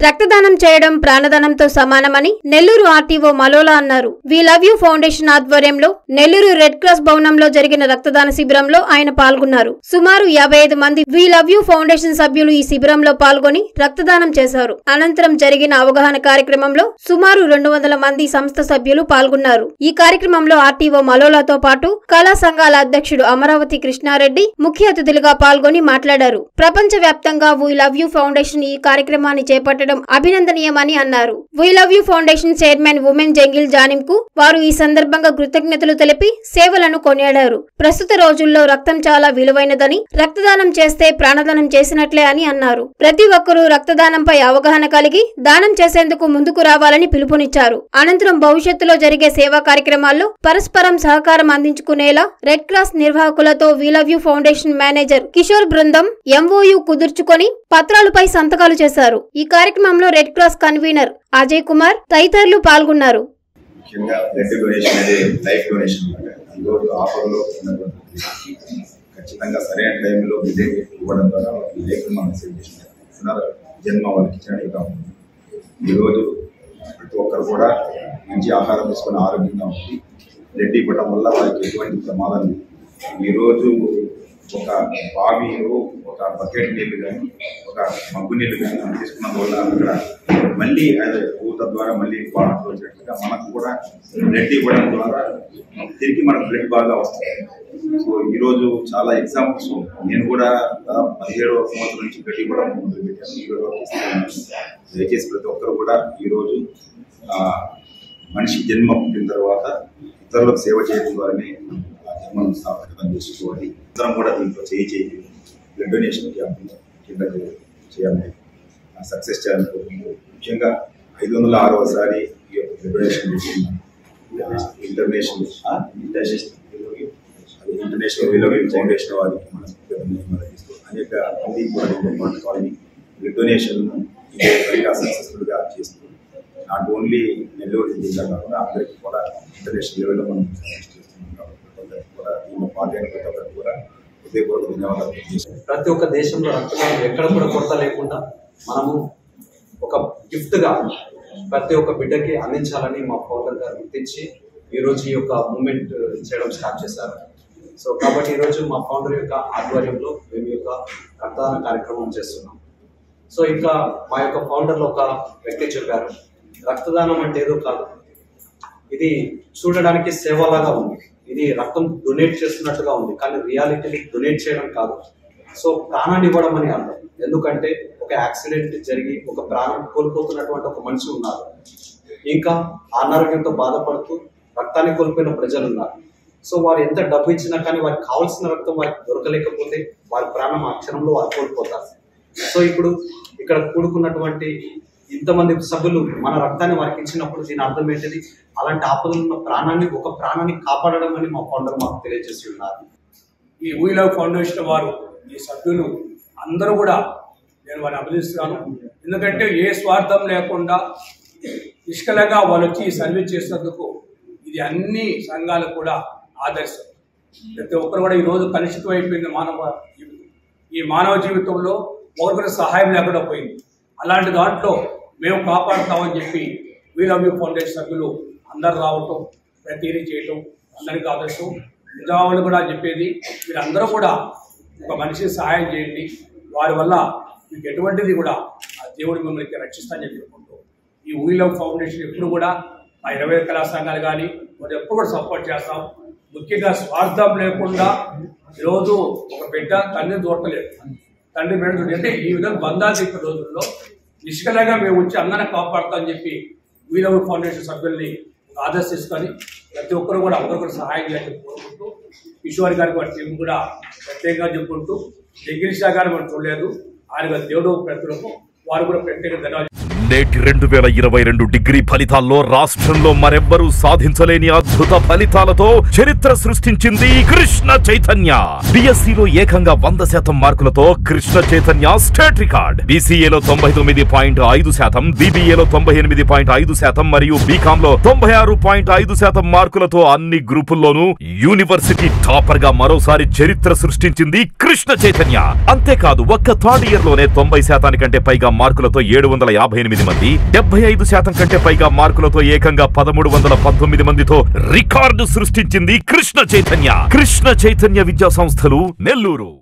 రక్తదానం చేయడం ప్రాణదానంతో సమానమని నెల్లూరు ఆర్టీఓ మలోలా అన్నారు వి లవ్ యూ ఫౌండేషన్ ఆధ్వర్యంలో నెల్లూరు రెడ్ క్రాస్ భవనంలో జరిగిన రక్తదాన శిబిరంలో ఆయన పాల్గొన్నారు సుమారు యాభై ఐదు మంది వి లవ్ యూ ఫౌండేషన్ సభ్యులు ఈ శిబిరంలో పాల్గొని రక్తదానం చేశారు అనంతరం జరిగిన అవగాహన కార్యక్రమంలో సుమారు రెండు వందల మంది సంస్థ సభ్యులు పాల్గొన్నారు ఈ కార్యక్రమంలో ఆర్టీఓ మలోలాతో పాటు కళా సంఘాల అధ్యక్షుడు అమరావతి కృష్ణారెడ్డి ముఖ్య అతిథులుగా పాల్గొని మాట్లాడారు ప్రపంచ వ్యాప్తంగా వీ లవ్ యూ ఫౌండేషన్ ఈ కార్యక్రమాన్ని చేపట్టడం అభినందనీయమని అన్నారు we love you foundation chairman ఉమెన్ జంగిల్ జానిం కు వారు ఈ సందర్భంగా కృతజ్ఞతలు తెలిపి సేవలను కొనియాడారు ప్రస్తుత రోజుల్లో రక్తం చాలా విలువైనదని రక్తదానం చేస్తే ప్రాణదానం చేసినట్లే అని అన్నారు ప్రతి ఒక్కరూ రక్తదానంపై అవగాహన కలిగి దానం చేసేందుకు ముందుకు రావాలని పిలుపునిచ్చారు అనంతరం భవిష్యత్తులో జరిగే సేవా కార్యక్రమాల్లో పరస్పరం సహకారం అందించుకునేలా రెడ్ క్రాస్ నిర్వాహకులతో we love you foundation manager Kishore బృందం ఎంఓయు కుదుర్చుకొని పత్రాలపై సంతకాలు చేశారు ఈ కార్యక్రమంలో Red Cross convener Ajay Kumar తదితరులు పాల్గొన్నారు ముఖ్యంగా బ్లడ్ డొనేషన్ అనేది లైఫ్ డొనేషన్ అన్నమాట ఈరోజు ఆఫర్లో ఉన్నటువంటి ఖచ్చితంగా సరైన టైంలో బ్లడ్ ఇవ్వడం ద్వారా వాళ్ళకి లైఫ్ మనం సేవ్ చేసినాం పునర్ జన్మ వాళ్ళకి ఇచ్చినట్టుగా ఉంటుంది ఈరోజు ప్రతి ఒక్కరు కూడా మంచి ఆహారం తీసుకొని ఆరోగ్యంగా ఉంది బ్లడ్ ఇవ్వడం వల్ల వాళ్ళకి ఎటువంటి ప్రమాదం లేదు ఈరోజు ఒక బావిలో ఒక బకెట్ నీళ్లు కానీ ఒక మగ్గు నీళ్లు కానీ మనం తీసుకున్నందు వల్ల అక్కడ మళ్ళీ అదే ఊత ద్వారా మళ్ళీ వాటర్ వచ్చినట్లుగా మనకు కూడా బ్లడ్ ఇవ్వడం ద్వారా తిరిగి మనకు బ్లడ్ బాగా వస్తుంది సో ఈరోజు చాలా ఎగ్జాంపుల్స్ నేను కూడా దాదాపు పదిహేడవ సంవత్సరం నుంచి బ్లడ్ ఇవ్వడం మొదలుపెట్టాను ఈ రోజు వరకు ఇస్తున్నాను. దయచేసి ప్రతి ఒక్కరు కూడా ఈరోజు ఆ, మనిషి జన్మ పుట్టిన తర్వాత ఇతరులకు సేవ చేయడం ద్వారానే ఆ జన్మను సార్థకతం చేసుకోవాలి అందరం కూడా దీంట్లో చేయి చేయి బ్లడ్ డొనేషన్ క్యాంప్ కింద చేయాలని సక్సెస్ చేయాలని కోరుకుంటున్నాను ముఖ్యంగా ఐదు వందల ఆరవసారి ఈ యొక్క బ్లడ్ డొనేషన్ చేస్తున్నాను ఇంటర్నేషనల్ ఇంటర్నేషనల్ అది ఇంటర్నేషనల్ విలోగి ఫౌండేషన్ వారికి మన ధన్యవాదాలు ఇస్తూ అనేక మంది కూడా దీంట్లో పాల్గొని బ్లడ్ డొనేషన్ ఇదే విధంగా సక్సెస్ఫుల్గా చేస్తూ నాట్ ఓన్లీ నెల్లూరు జిల్లా కాకుండా అందరికీ కూడా ఇంటర్నేషనల్ లెవెల్లో మనం సక్సెస్ చేస్తున్నాం కాబట్టి అందరికీ కూడా దీంట్లో పాల్గొని ప్రతి ఒక్కరికి కూడా హృదయపూర్వక ధన్యవాదాలు తెలియజేస్తున్నాను ప్రతి ఒక్క దేశంలో రక్తదానం ఎక్కడ కూడా కొరత లేకుండా మనము ఒక గిఫ్ట్గా ప్రతి ఒక్క బిడ్డకి అందించాలని మా ఫౌండర్ గారు గుర్తించి ఈరోజు ఈ యొక్క మూమెంట్ చేయడం స్టార్ట్ చేశారు సో కాబట్టి ఈరోజు మా ఫౌండర్ యొక్క ఆధ్వర్యంలో మేము ఈ యొక్క రక్తదాన కార్యక్రమం చేస్తున్నాం సో ఇంకా మా యొక్క ఫౌండర్లో ఒక వ్యక్తి చెప్పారు రక్తదానం అంటే ఏదో కాదు ఇది చూడడానికి సేవలాగా ఉంది ఇది రక్తం డొనేట్ చేస్తున్నట్టుగా ఉంది కానీ రియాలిటీని డొనేట్ చేయడం కాదు సో ప్రాణాన్ని ఇవ్వడం అని అర్థం ఎందుకంటే ఒక యాక్సిడెంట్ జరిగి ఒక ప్రాణం కోల్పోతున్నటువంటి ఒక మనిషి ఉన్నారు ఇంకా అనారోగ్యంతో బాధపడుతూ రక్తాన్ని కోల్పోయిన ప్రజలు ఉన్నారు సో వారు ఎంత డబ్బు ఇచ్చినా కానీ వారికి కావాల్సిన రక్తం వారికి దొరకలేకపోతే వారి ప్రాణం ఆ క్షణంలో వారు కోల్పోతారు సో ఇప్పుడు ఇక్కడ కూడుకున్నటువంటి ఇంతమంది సభ్యులు మన రక్తాన్ని వారికి ఇచ్చినప్పుడు దీని అర్థం ఏంటిది అలాంటి ఆపదలు ఉన్న ప్రాణాన్ని ఒక ప్రాణాన్ని కాపాడడం అని మా ఫౌండర్ మాకు తెలియజేసి ఉన్నారు ఈ వీ లవ్ ఫౌండేషన్ వారు ఈ సభ్యులు అందరూ కూడా నేను వారిని అభినందిస్తున్నాను ఎందుకంటే ఏ స్వార్థం లేకుండా నిష్కలంగా వాళ్ళు వచ్చి ఈ సర్వీస్ చేసినందుకు ఇది అన్ని సంఘాలకు కూడా ఆదర్శం ప్రతి ఒక్కరు కూడా ఈరోజు కలుషితం అయిపోయింది మానవ జీవితం ఈ మానవ జీవితంలో ఒకరికి సహాయం లేకుండా పోయింది అలాంటి దాంట్లో మేము కాపాడుతామని చెప్పి వీ లవ్ యూ ఫౌండేషన్ సభ్యులు అందరు రావటం ప్రతిదీ చేయటం అందరికీ ఆదర్శం నిజామాబాద్ కూడా చెప్పేది మీరందరూ కూడా ఒక మనిషికి సహాయం చేయండి వారి వల్ల మీకు ఎటువంటిది కూడా ఆ దేవుడు మిమ్మల్ని రక్షిస్తానని చెప్పుకుంటూ ఈ వీ లవ్ ఫౌండేషన్ ఎప్పుడు కూడా మా ఇరవై కళా సంఘాలు కానీ వారు ఎప్పుడు కూడా సపోర్ట్ చేస్తాం ముఖ్యంగా స్వార్థం లేకుండా ఈరోజు ఒక బిడ్డ తండ్రిని దూరతలేదు తండ్రి బిడ్డ చూడండి. అంటే ఈ విధంగా బంధాలు చెప్పే రోజుల్లో నిష్కలంగా మేము వచ్చి అందరిని కాపాడుతామని చెప్పి వీరవ ఫౌండేషన్ సభ్యుల్ని ఆదర్శిసుకొని ప్రతి ఒక్కరు కూడా ఒకరికొకరు సహాయం చేయాలని కోరుకుంటూ కిషోర్ గారికి వారి టీం కూడా ప్రత్యేకంగా చెప్పుకుంటూ జగిరి షా గారు మనం చూడలేదు ఆయన దేవుడు ప్రతులకు వారు కూడా ప్రత్యేక ధన్యవాదాలు నేటి రెండు వేల ఇరవై రెండు డిగ్రీ ఫలితాల్లో రాష్ట్రంలో మరెవ్వరూ సాధించలేని అద్భుత ఫలితాలతో చరిత్ర సృష్టించింది కృష్ణ చైతన్య బిఎస్సిలో ఏకంగా వంద శాతం మార్కులతో కృష్ణ చైతన్య స్టేట్ రికార్డ్ బీసీఏలో తొంభై తొమ్మిది పాయింట్ ఐదు శాతం బీబీఏలో తొంభై ఎనిమిది పాయింట్ ఐదు శాతం మరియు బీకామ్ లో తొంభై ఆరు పాయింట్ ఐదు శాతం మార్కులతో అన్ని గ్రూపుల్లోనూ యూనివర్సిటీ టాపర్ గా మరోసారి చరిత్ర సృష్టించింది కృష్ణ చైతన్య అంతేకాదు ఒక్క థర్డ్ ఇయర్ లోనే తొంభై శాతానికంటే పైగా మార్కులతో ఏడు వందల యాభై ఎనిమిది ఎనిమిది మంది డెబ్బై ఐదు శాతం కంటే పైగా మార్కులతో ఏకంగా పదమూడు వందల పంతొమ్మిది మందితో రికార్డు సృష్టించింది కృష్ణ చైతన్య కృష్ణ చైతన్య విద్యా సంస్థలు నెల్లూరు